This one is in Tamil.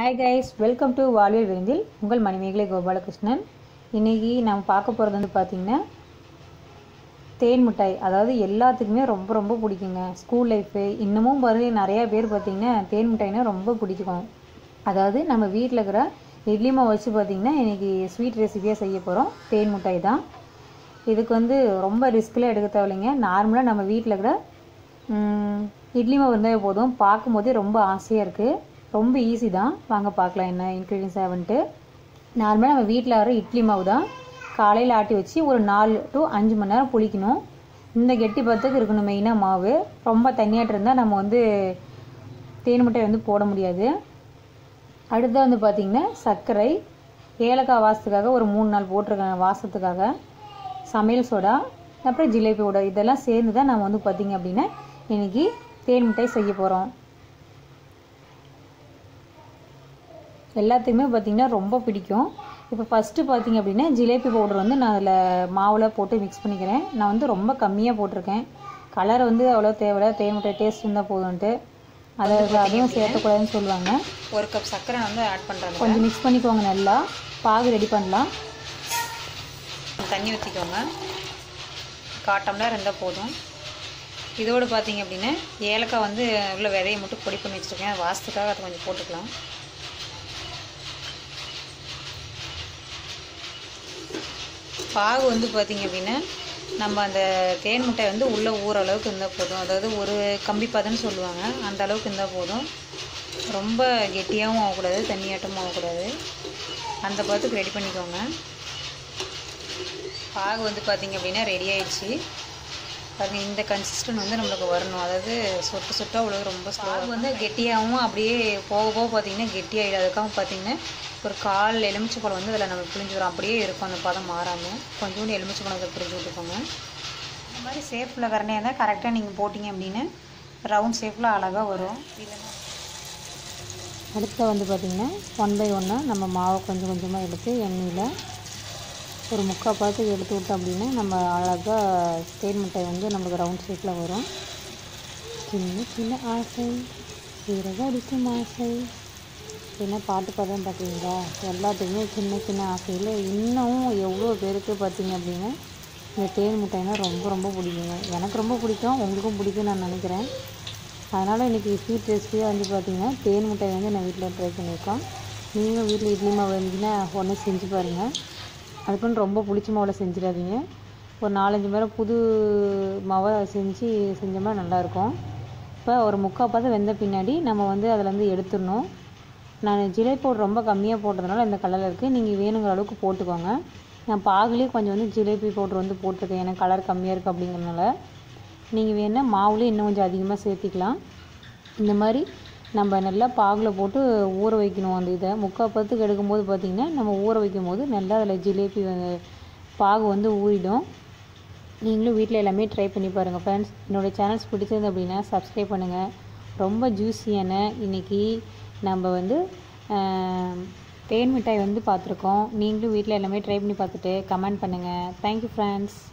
ஹாய் கைஸ் வெல்கம் டு வாழ்வியல் விருந்தில் உங்கள் மணிமேகலை கோபாலகிருஷ்ணன் இன்றைக்கி நம்ம பார்க்க போகிறது வந்து பார்த்திங்கன்னா தேன் மிட்டாய் அதாவது எல்லாத்துக்குமே ரொம்ப ரொம்ப பிடிக்குங்க ஸ்கூல் லைஃபு இன்னமும் பாருங்க நிறையா பேர் பார்த்திங்கன்னா தேன் மிட்டாய்னா ரொம்ப பிடிக்கும் அதாவது நம்ம வீட்டில் இருக்கிற இட்லி மாவு வச்சு பார்த்திங்கன்னா இன்றைக்கி ஸ்வீட் ரெசிபியாக செய்ய போகிறோம் தேன் மிட்டாய் தான் இதுக்கு வந்து ரொம்ப ரிஸ்க்லாம் எடுக்க தேவையில்லைங்க நார்மலாக நம்ம வீட்டில் இருக்கிற ம், இட்லி மாவு இருந்தாலே போதும் பார்க்கும்போதே ரொம்ப ஆசையாக இருக்குது ரொம்ப ஈஸி தான் வாங்க பார்க்கலாம் என்ன இன்க்ரீடியன்ஸ் ஆகுன்ட்டு நார்மலாக நம்ம வீட்டில் வர இட்லி மாவு தான் காலையில் ஆட்டி வச்சு ஒரு நாலு டு அஞ்சு மணி நேரம் புளிக்கணும் இந்த கெட்டி பத்துக்கு இருக்கணும் மெயினாக மாவு ரொம்ப தண்ணியாட்டு இருந்தால் நம்ம வந்து தேன் மிட்டாய் வந்து போட முடியாது அடுத்து வந்து பார்த்திங்கன்னா சர்க்கரை ஏலக்காய் வாசத்துக்காக ஒரு மூணு நாள் போட்டிருக்கேன் வாசத்துக்காக சமையல் சோடா அப்புறம் ஜிலேபி சோடா இதெல்லாம் சேர்ந்து தான் நம்ம வந்து பார்த்திங்க அப்படின்னா இன்னைக்கு தேன் மிட்டாய் செய்ய போகிறோம் எல்லாத்துக்குமே பார்த்திங்கன்னா ரொம்ப பிடிக்கும் இப்போ ஃபஸ்ட்டு பார்த்தீங்க அப்படின்னா ஜிலேபி பவுடர் வந்து நான் அதில் மாவில் போட்டு மிக்ஸ் பண்ணிக்கிறேன் நான் வந்து ரொம்ப கம்மியாக போட்டிருக்கேன் கலர் வந்து அவ்வளோ தேவையில்ல தேன் மிட்டாய் டேஸ்ட் இருந்தால் போதும்ன்ட்டு அதை அதையும் சேர்க்கக்கூடாதுன்னு சொல்லுவாங்க ஒரு கப் சர்க்கரை வந்து ஆட் பண்ணுறாங்க கொஞ்சம் மிக்ஸ் பண்ணிக்கோங்க நல்லா பாகு ரெடி பண்ணலாம் தண்ணி ஊற்றிக்கோங்க கால் டம்ளர் இருந்தால் போதும் இதோடு பார்த்தீங்க அப்படின்னா ஏலக்காய் வந்து உள்ள விதையை மட்டும் பொடி பண்ணி வச்சுருக்கேன் வாசத்துக்காக அதை கொஞ்சம் போட்டுக்கலாம் பாகு வந்து பார்த்தீங்க அப்படின்னா நம்ம அந்த தேன் முட்டை வந்து உள்ளே ஊற அளவுக்கு இருந்தால் போதும் அதாவது ஒரு கம்பி பதம்னு சொல்லுவாங்க அந்த அளவுக்கு இருந்தால் போதும் ரொம்ப கெட்டியாகவும் ஆகக்கூடாது தண்ணியாட்டமும் ஆகக்கூடாது அந்த பதத்துக்கு ரெடி பண்ணிக்கோங்க பாகு வந்து பார்த்தீங்க அப்படின்னா ரெடி ஆயிடுச்சு பாருங்க இந்த கன்சிஸ்டன்ட் வந்து நம்மளுக்கு வரணும் அதாவது சொட்டு சொட்டாக அவ்வளோ ரொம்ப பாகு வந்து கெட்டியாகவும் அப்படியே போக போக பார்த்தீங்கன்னா கெட்டியாகிடும் அதுக்காக பார்த்தீங்கன்னா ஒரு கால் எலுமிச்சை பழம் வந்து அதில் நம்ம பிழிஞ்சுக்கிறோம் அப்படியே இருக்கும் அந்த பதம் மாறாமல் கொஞ்சோண்டு எலுமிச்சை பழம் அதை பிழிஞ்சு விட்டுக்கோங்க இந்த மாதிரி ஷேப்பில் கரண்டியாக இருந்தால் கரெக்டாக நீங்கள் போட்டிங்க அப்படின்னா ரவுண்ட் ஷேப்பில் அழகாக வரும் இல்லைன்னா அடுத்து வந்து பார்த்திங்கன்னா ஒன் பை ஒன்னாக நம்ம மாவை கொஞ்சம் கொஞ்சமாக எடுத்து எண்ணெயில் ஒரு முக்கால் பழத்துக்கு எடுத்து விட்டோம் அப்படின்னா நம்ம அழகாக தேன் மிட்டாய் வந்து நம்மளுக்கு ரவுண்ட் ஷேப்பில் வரும் சின்ன சின்ன ஆசை சிறகு அடிக்கும் ஆசை என்ன பாட்டு பாடுறேன் பார்க்குறீங்களா எல்லாத்துக்குமே சின்ன சின்ன ஆசையில் இன்னும் எவ்வளோ பேருக்கு பார்த்தீங்க அப்படின்னா இந்த தேன் மிட்டாய்னா ரொம்ப ரொம்ப பிடிக்குங்க எனக்கு ரொம்ப பிடிக்கும் உங்களுக்கும் பிடிக்கும் நான் நினைக்கிறேன் அதனால் இன்றைக்கி ஸ்வீட் ரெசிபியாக வந்து பார்த்திங்கன்னா தேன் மிட்டாய் வந்து நான் வீட்டில் ட்ரை பண்ணியிருக்கோம் நீங்களும் வீட்டில் இட்லி மாவு இருந்துச்சுன்னா உடனே செஞ்சு பாருங்கள் அதுக்குன்னு ரொம்ப புளிச்ச மாவில் செஞ்சிடாதீங்க ஒரு நாலஞ்சு முறை புது மாவை செஞ்சு செஞ்சோம்னா நல்லாயிருக்கும் இப்போ ஒரு முக்கால் பதம் வெந்த பின்னாடி நம்ம வந்து அதில் வந்து எடுத்துடணும் நான் ஜிலேபி பவுடர் ரொம்ப கம்மியாக போட்டதுனால இந்த கலரில் இருக்குது நீங்கள் வேணுங்கிற அளவுக்கு போட்டுக்கோங்க நான் பாகுலேயே கொஞ்சம் வந்து ஜிலேபி பவுடர் வந்து போட்டிருக்கேன் எனக்கு கலர் கம்மியாக இருக்குது அப்படிங்கிறனால நீங்கள் வேணால் மாவுலேயே இன்னும் கொஞ்சம் அதிகமாக சேர்த்திக்கலாம் இந்த மாதிரி நம்ம நல்லா பாகில் போட்டு ஊற வைக்கணும் அந்த இதை முக்கால் பத்துக்கு எடுக்கும்போது பார்த்திங்கன்னா நம்ம ஊற வைக்கும் போது நல்லா அதில் ஜிலேபி வந்து பாகு வந்து ஊறிடும் நீங்களும் வீட்டில் எல்லாமே ட்ரை பண்ணி பாருங்கள் ஃப்ரெண்ட்ஸ் என்னோடய சேனல்ஸ் பிடிச்சிருந்து அப்படின்னா சப்ஸ்கிரைப் பண்ணுங்கள் ரொம்ப ஜூஸியான இன்றைக்கி நம்ம வந்து ஆம், தேன் மிட்டாய் வந்து பார்த்துருக்கோம் நீங்களும் வீட்டில் எல்லாமே ட்ரை பண்ணி பார்த்துட்டு கமெண்ட் பண்ணுங்கள் தேங்க்யூ ஃப்ரெண்ட்ஸ்